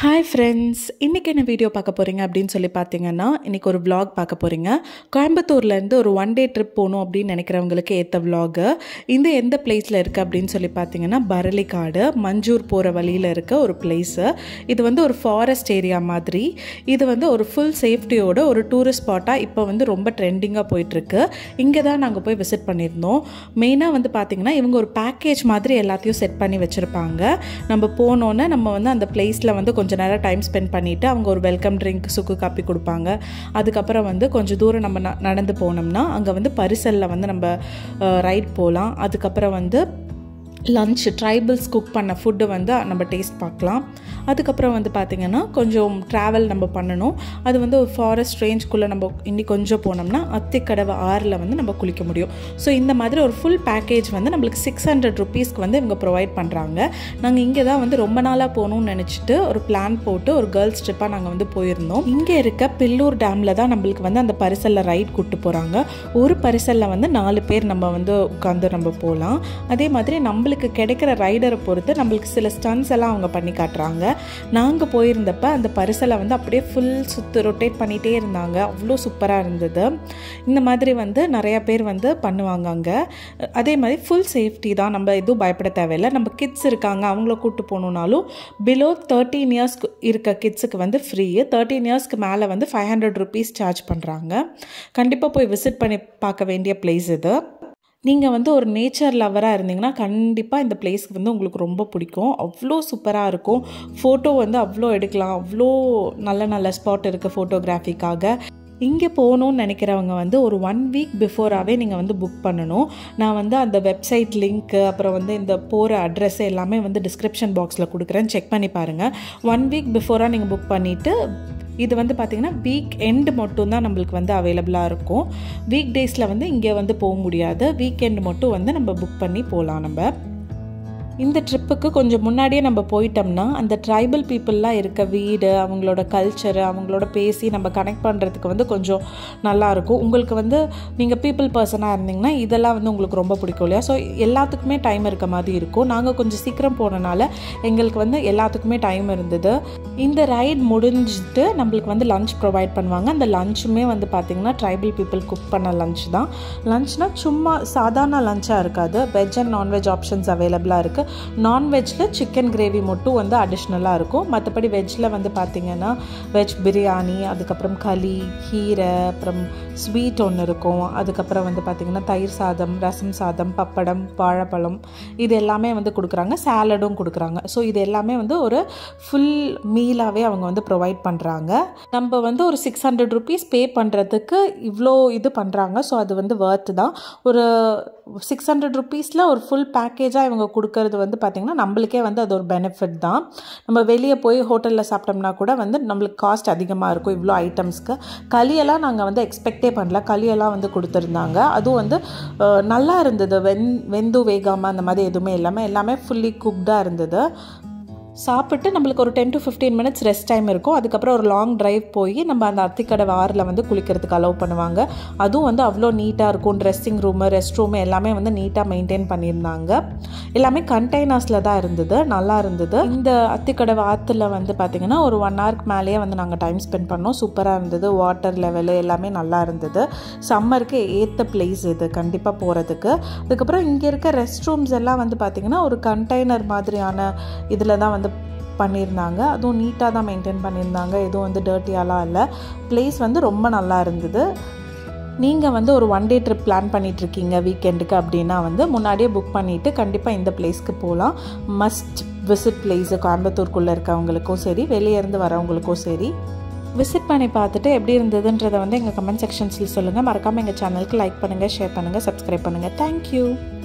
hi friends இன்றைக்கி என்ன video பார்க்க போகிறீங்க அப்படின்னு சொல்லி பார்த்தீங்கன்னா இன்றைக்கி ஒரு vlog பார்க்க போகிறீங்க கோயம்புத்தூர்லேருந்து ஒரு ஒன் டே ட்ரிப் போகணும் அப்படின்னு நினைக்கிறவங்களுக்கு ஏற்ற vlog இந்த எந்த பிளேஸில் இருக்குது அப்படின்னு சொல்லி பார்த்தீங்கன்னா பரளிக்காடு மஞ்சூர் போகிற வழியில் இருக்க ஒரு பிளேஸு இது வந்து ஒரு ஃபாரஸ்ட் ஏரியா மாதிரி இது வந்து ஒரு ஃபுல் சேஃப்டியோட ஒரு டூரிஸ்ட் ஸ்பாட்டாக இப்போ வந்து ரொம்ப ட்ரெண்டிங்காக போயிட்டுருக்கு இங்கே தான் நாங்கள் போய் விசிட் பண்ணியிருந்தோம் மெயினாக வந்து பார்த்திங்கன்னா இவங்க ஒரு பேக்கேஜ் மாதிரி எல்லாத்தையும் செட் பண்ணி வச்சுருப்பாங்க நம்ம போனோன்னே நம்ம வந்து அந்த பிளேஸில் வந்து கொஞ்சம் நேரம் டைம் ஸ்பெண்ட் பண்ணிவிட்டு அவங்க ஒரு வெல்கம் ட்ரிங்க் சுக்கு காப்பி கொடுப்பாங்க அதுக்கப்புறம் வந்து கொஞ்சம் தூரம் நம்ம ந- நடந்து போனோம்னா அங்கே வந்து பரிசலில் வந்து நம்ம ரைட் போகலாம் அதுக்கப்புறம் வந்து லன்ச் ட்ரைபிள்ஸ் குக் பண்ண ஃபுட்டு வந்து நம்ம டேஸ்ட் பார்க்கலாம் அதுக்கப்புறம் வந்து பார்த்திங்கன்னா கொஞ்சம் ட்ராவல் நம்ம பண்ணணும் அது வந்து ஒரு ஃபாரஸ்ட் ரேஞ்ச்குள்ளே நம்ம இன்னி கொஞ்சம் போனோம்னா அத்திக்கடவை ஆறில் வந்து நம்ம குளிக்க முடியும் ஸோ இந்த மாதிரி ஒரு ஃபுல் பேக்கேஜ் வந்து நம்மளுக்கு சிக்ஸ் ஹண்ட்ரட் ருபீஸ்க்கு வந்து இவங்க ப்ரொவைட் பண்ணுறாங்க நாங்கள் இங்கே தான் வந்து ரொம்ப நாளாக போகணும்னு நினச்சிட்டு ஒரு பிளான் போட்டு ஒரு கேர்ள்ஸ் ட்ரிப்பாக நாங்கள் வந்து போயிருந்தோம் இங்கே இருக்க பில்லூர் டேமில் தான் நம்மளுக்கு வந்து அந்த பரிசலில் ரைட் கூட்டு போகிறாங்க ஒரு பரிசலில் வந்து நாலு பேர் நம்ம வந்து உட்காந்து நம்ம போகலாம் அதே மாதிரி நம்மளுக்கு கிடைக்கிற ரைடரை பொறுத்து நம்மளுக்கு சில ஸ்டன்ஸ் எல்லாம் அவங்க பண்ணி காட்டுறாங்க நாங்கள் போயிருந்தப்ப அந்த பரிசலை வந்து அப்படியே ஃபுல் சுற்று ரொட்டேட் பண்ணிகிட்டே இருந்தாங்க அவ்வளோ சூப்பராக இருந்தது இந்த மாதிரி வந்து நிறையா பேர் வந்து பண்ணுவாங்க அங்கே அதே மாதிரி ஃபுல் சேஃப்டி தான் நம்ம எதுவும் பயப்பட தேவையில்லை நம்ம கிட்ஸ் இருக்காங்க அவங்கள கூட்டு போகணுன்னாலும் பிலோ தேர்ட்டீன் இயர்ஸ்க்கு இருக்க கிட்ஸுக்கு வந்து ஃப்ரீ தேர்ட்டீன் இயர்ஸ்க்கு மேலே வந்து ஃபைவ் ஹண்ட்ரட் ருபீஸ் சார்ஜ் பண்ணுறாங்க கண்டிப்பாக போய் விசிட் பண்ணி பார்க்க வேண்டிய பிளேஸ் இது நீங்கள் வந்து ஒரு நேச்சர் லவராக இருந்தீங்கன்னா கண்டிப்பாக இந்த பிளேஸ்க்கு வந்து உங்களுக்கு ரொம்ப பிடிக்கும் அவ்வளோ சூப்பராக இருக்கும் ஃபோட்டோ வந்து அவ்வளோ எடுக்கலாம் அவ்வளோ நல்ல நல்ல ஸ்பாட் இருக்குது ஃபோட்டோகிராஃபிக்காக இங்கே போகணுன்னு நினைக்கிறவங்க வந்து ஒரு ஒன் வீக் பிஃபோராகவே நீங்கள் வந்து புக் பண்ணணும் நான் வந்து அந்த வெப்சைட் லிங்க்கு அப்புறம் வந்து இந்த போகிற அட்ரஸ் எல்லாமே வந்து டிஸ்கிரிப்ஷன் பாக்ஸில் கொடுக்குறேன் செக் பண்ணி பாருங்கள் ஒன் வீக் பிஃபோராக நீங்கள் புக் பண்ணிவிட்டு இது வந்து பார்த்திங்கன்னா வீக் எண்டு மட்டும்தான் நம்மளுக்கு வந்து அவைலபிளாக இருக்கும் வீக் டேஸில் வந்து இங்கே வந்து போக முடியாது வீக்கெண்ட் மட்டும் வந்து நம்ம புக் பண்ணி போகலாம் நம்ம இந்த ட்ரிப்புக்கு கொஞ்சம் முன்னாடியே நம்ம போயிட்டோம்னா அந்த ட்ரைபல் பீப்புளெலாம் இருக்க வீடு அவங்களோட கல்ச்சரு அவங்களோட பேசி நம்ம கனெக்ட் பண்ணுறதுக்கு வந்து கொஞ்சம் நல்லாயிருக்கும் உங்களுக்கு வந்து நீங்கள் பீப்புள் பர்சனாக இருந்தீங்கன்னா இதெல்லாம் வந்து உங்களுக்கு ரொம்ப பிடிக்கும் இல்லையா ஸோ எல்லாத்துக்குமே டைம் இருக்க மாதிரி இருக்கும் நாங்கள் கொஞ்சம் சீக்கிரம் போனனால எங்களுக்கு வந்து எல்லாத்துக்குமே டைம் இருந்தது இந்த ரைட் முடிஞ்சிட்டு நம்மளுக்கு வந்து லஞ்ச் ப்ரொவைட் பண்ணுவாங்க அந்த லஞ்சுமே வந்து பார்த்திங்கன்னா ட்ரைபல் பீப்புள் குக் பண்ண லஞ்ச் தான் லஞ்ச்னால் சும்மா சாதாரண லஞ்சாக இருக்காது வெஜ் அண்ட் நான்வெஜ் ஆப்ஷன்ஸ் அவைலபிளாக இருக்குது நான்வெஜ்ஜில் சிக்கன் கிரேவி மட்டும் வந்து அடிஷ்னலாக இருக்கும் மற்றபடி வெஜ்ஜில் வந்து பார்த்திங்கன்னா வெஜ் பிரியாணி அதுக்கப்புறம் களி கீரை அப்புறம் ஸ்வீட் ஒன்று இருக்கும் அதுக்கப்புறம் வந்து பார்த்திங்கன்னா தயிர் சாதம் ரசம் சாதம் பப்படம் வாழைப்பழம் இது எல்லாமே வந்து கொடுக்குறாங்க சாலடும் கொடுக்குறாங்க ஸோ இது எல்லாமே வந்து ஒரு ஃபுல் மீலாகவே அவங்க வந்து ப்ரொவைட் பண்ணுறாங்க நம்ம வந்து ஒரு சிக்ஸ் ஹண்ட்ரட் ருபீஸ் பே பண்ணுறதுக்கு இவ்வளோ இது பண்ணுறாங்க ஸோ அது வந்து ஒர்த்து தான் ஒரு சிக்ஸ் ஹண்ட்ரட் ருபீஸில் ஒரு ஃபுல் பேக்கேஜாக இவங்க கொடுக்கறது வந்து பார்த்திங்கன்னா நம்மளுக்கே வந்து அது ஒரு பெனிஃபிட் தான் நம்ம வெளியே போய் ஹோட்டலில் சாப்பிட்டோம்னா கூட வந்து நம்மளுக்கு காஸ்ட் அதிகமாக இருக்கும் இவ்வளோ ஐட்டம்ஸ்க்கு களியெல்லாம் நாங்கள் வந்து எக்ஸ்பெக்டே பண்ணல களியெல்லாம் வந்து கொடுத்துருந்தாங்க அதுவும் வந்து அஹ், நல்லா இருந்தது வெந் வெந்து வேகாமல் அந்த மாதிரி எதுவுமே இல்லாமல் எல்லாமே ஃபுல்லி குக்டாக இருந்தது சாப்பிட்டு நம்மளுக்கு ஒரு ten to fifteen minutes rest time இருக்கும் அதுக்கப்புறம் ஒரு லாங் டிரைவ் போய் நம்ம அந்த அத்திக்கடை ஆறில் வந்து குளிக்கிறதுக்கு அலோவ் பண்ணுவாங்க அதுவும் வந்து அவ்வளோ நீட்டாக இருக்கும் ட்ரெஸ்ஸிங் ரூமு ரெஸ்ட் ரூமு எல்லாமே வந்து நீட்டாக மெயின்டைன் பண்ணியிருந்தாங்க எல்லாமே கண்டெய்னர்ஸில் தான் இருந்தது நல்லா இருந்தது இந்த அத்திக்கடை ஆற்றுல வந்து பார்த்திங்கன்னா ஒரு ஒன் ஹவருக்கு மேலேயே வந்து நாங்கள் டைம் ஸ்பெண்ட் பண்ணோம் சூப்பராக இருந்தது வாட்டர் லெவலு எல்லாமே நல்லா இருந்தது சம்மருக்கு ஏற்ற பிளேஸ் இது கண்டிப்பாக போகிறதுக்கு அதுக்கப்புறம் இங்கே இருக்க ரெஸ்ட் ரூம்ஸ் எல்லாம் வந்து பார்த்திங்கன்னா ஒரு கண்டெய்னர் மாதிரியான இதில் தான் வந்து பண்ணியிருந்தாங்க அதுவும் நீட்டாக தான் மெயின்டைன் பண்ணியிருந்தாங்க எதுவும் வந்து டர்ட்டியாலாம் இல்லை பிளேஸ் வந்து ரொம்ப நல்லா இருந்தது நீங்கள் வந்து ஒரு ஒன் டே ட்ரிப் பிளான் பண்ணிகிட்ருக்கீங்க வீக்கெண்டுக்கு அப்படின்னா வந்து முன்னாடியே புக் பண்ணிவிட்டு கண்டிப்பாக இந்த பிளேஸ்க்கு போகலாம் மஸ்ட் விசிட் பிளேஸு கோயம்புத்தூருக்குள்ளே இருக்கவங்களுக்கும் சரி வெளியே இருந்து வரவங்களுக்கும் சரி விசிட் பண்ணி பார்த்துட்டு எப்படி இருந்ததுன்றதை வந்து எங்கள் கமெண்ட் செக்ஷன்ஸில் சொல்லுங்கள் மறக்காமல் எங்கள் சேனலுக்கு லைக் பண்ணுங்கள் ஷேர் பண்ணுங்கள் சப்ஸ்கிரைப் பண்ணுங்கள் தேங்க்யூ